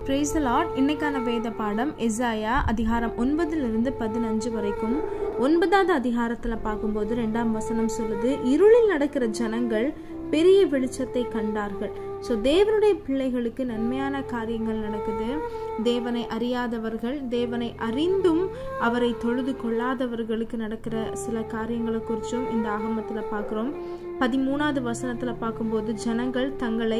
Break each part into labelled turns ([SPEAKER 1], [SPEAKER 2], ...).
[SPEAKER 1] Price Lord இன்னைக்கான வேத பாடம் எஸ்ஐயா அதிகாரம் ஒன்பதிலிருந்து பதினஞ்சு வரைக்கும் ஒன்பதாவது அதிகாரத்தில் பார்க்கும்போது ரெண்டாம் வசனம் சொல்லுது இருளில் நடக்கிற ஜனங்கள் பெரிய வெளிச்சத்தை கண்டார்கள் ஸோ தேவனுடைய பிள்ளைகளுக்கு நன்மையான காரியங்கள் நடக்குது தேவனை அறியாதவர்கள் தேவனை அறிந்தும் அவரை தொழுது கொள்ளாதவர்களுக்கு நடக்கிற சில காரியங்களை குறித்தும் இந்த ஆகமத்தில் பார்க்குறோம் பதிமூணாவது வசனத்தில் பார்க்கும்போது ஜனங்கள் தங்களை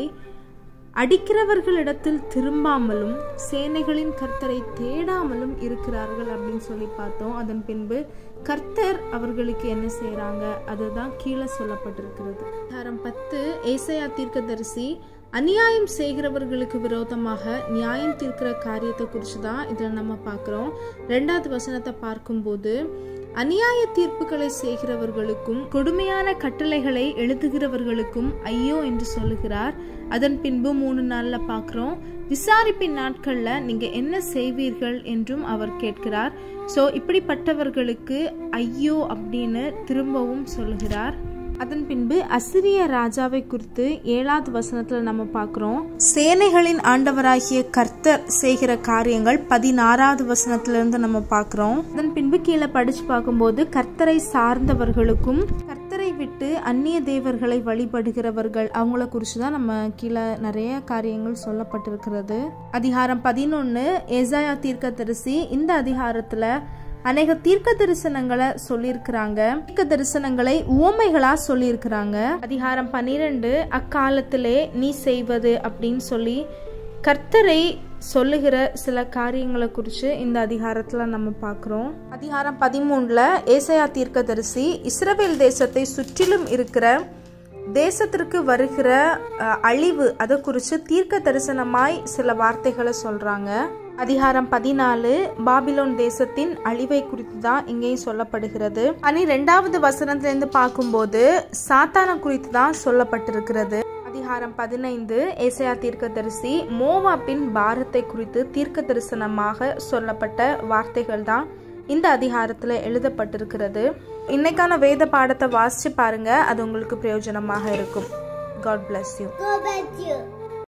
[SPEAKER 1] அடிக்கிறவர்களிடத்தில் திரும்பாமலும் சேனைகளின் கர்த்தரை தேடாமலும் இருக்கிறார்கள் அப்படின்னு சொல்லி பார்த்தோம் அதன் பின்பு கர்த்தர் அவர்களுக்கு என்ன செய்யறாங்க அதுதான் கீழே சொல்லப்பட்டிருக்கிறது தாரம் பத்து ஏசையா தீர்க்கதரிசி அநியாயம் செய்கிறவர்களுக்கு விரோதமாக நியாயம் தீர்க்கிற காரியத்தை குறித்து தான் இதில் நம்ம பார்க்குறோம் ரெண்டாவது வசனத்தை பார்க்கும்போது அநியாய தீர்ப்புகளை செய்கிறவர்களுக்கும் கொடுமையான கட்டளைகளை எழுதுகிறவர்களுக்கும் ஐயோ என்று சொல்லுகிறார் அதன் பின்பு மூணு நாள்ல பார்க்குறோம் விசாரிப்பின் நாட்கள்ல நீங்க என்ன செய்வீர்கள் என்றும் அவர் கேட்கிறார் ஸோ இப்படிப்பட்டவர்களுக்கு ஐயோ அப்படின்னு திரும்பவும் சொல்லுகிறார் அதன் பின்பு அசிரிய ராஜாவை குறித்து ஏழாவது வசனத்துல நம்ம பார்க்கிறோம் சேனைகளின் ஆண்டவராகிய கர்த்தர் செய்கிற காரியங்கள் பதினாறாவது வசனத்துல இருந்து நம்ம பார்க்கிறோம் அதன் பின்பு கீழே படிச்சு பார்க்கும்போது கர்த்தரை சார்ந்தவர்களுக்கும் கர்த்தரை விட்டு அந்நிய தேவர்களை வழிபடுகிறவர்கள் அவங்கள குறித்து தான் நம்ம கீழே நிறைய காரியங்கள் சொல்லப்பட்டிருக்கிறது அதிகாரம் பதினொன்னு ஏசாயா தீர்க்கதரிசி இந்த அதிகாரத்துல அநேக தீர்க்க தரிசனங்களை சொல்லியிருக்கிறாங்க தீர்க்க தரிசனங்களை உவமைகளா சொல்லியிருக்கிறாங்க அதிகாரம் பன்னிரெண்டு அக்காலத்திலே நீ செய்வது அப்படின்னு சொல்லி கர்த்தரை சொல்லுகிற சில காரியங்களை குறித்து இந்த அதிகாரத்தில் நம்ம பார்க்குறோம் அதிகாரம் பதிமூணில் ஏசையா தீர்க்கதரிசி இஸ்ரவேல் தேசத்தை சுற்றிலும் இருக்கிற தேசத்திற்கு வருகிற அழிவு அதை குறித்து தீர்க்க தரிசனமாய் சில வார்த்தைகளை சொல்கிறாங்க அதிகாரம் பதினாலு பாபிலோன் தேசத்தின் அழிவை குறித்து தான் இங்கேயும் சொல்லப்படுகிறது பனிரெண்டாவது வசனத்திலிருந்து பார்க்கும்போது சாத்தான குறித்து தான் சொல்லப்பட்டிருக்கிறது அதிகாரம் பதினைந்து ஏசையா தீர்க்கதரிசி மோவாப்பின் பாரத்தை குறித்து தீர்க்க தரிசனமாக சொல்லப்பட்ட வார்த்தைகள் தான் இந்த அதிகாரத்தில் எழுதப்பட்டிருக்கிறது இன்னைக்கான வேத பாடத்தை வாசிச்சு பாருங்க அது உங்களுக்கு பிரயோஜனமாக இருக்கும் God bless you
[SPEAKER 2] God bless you.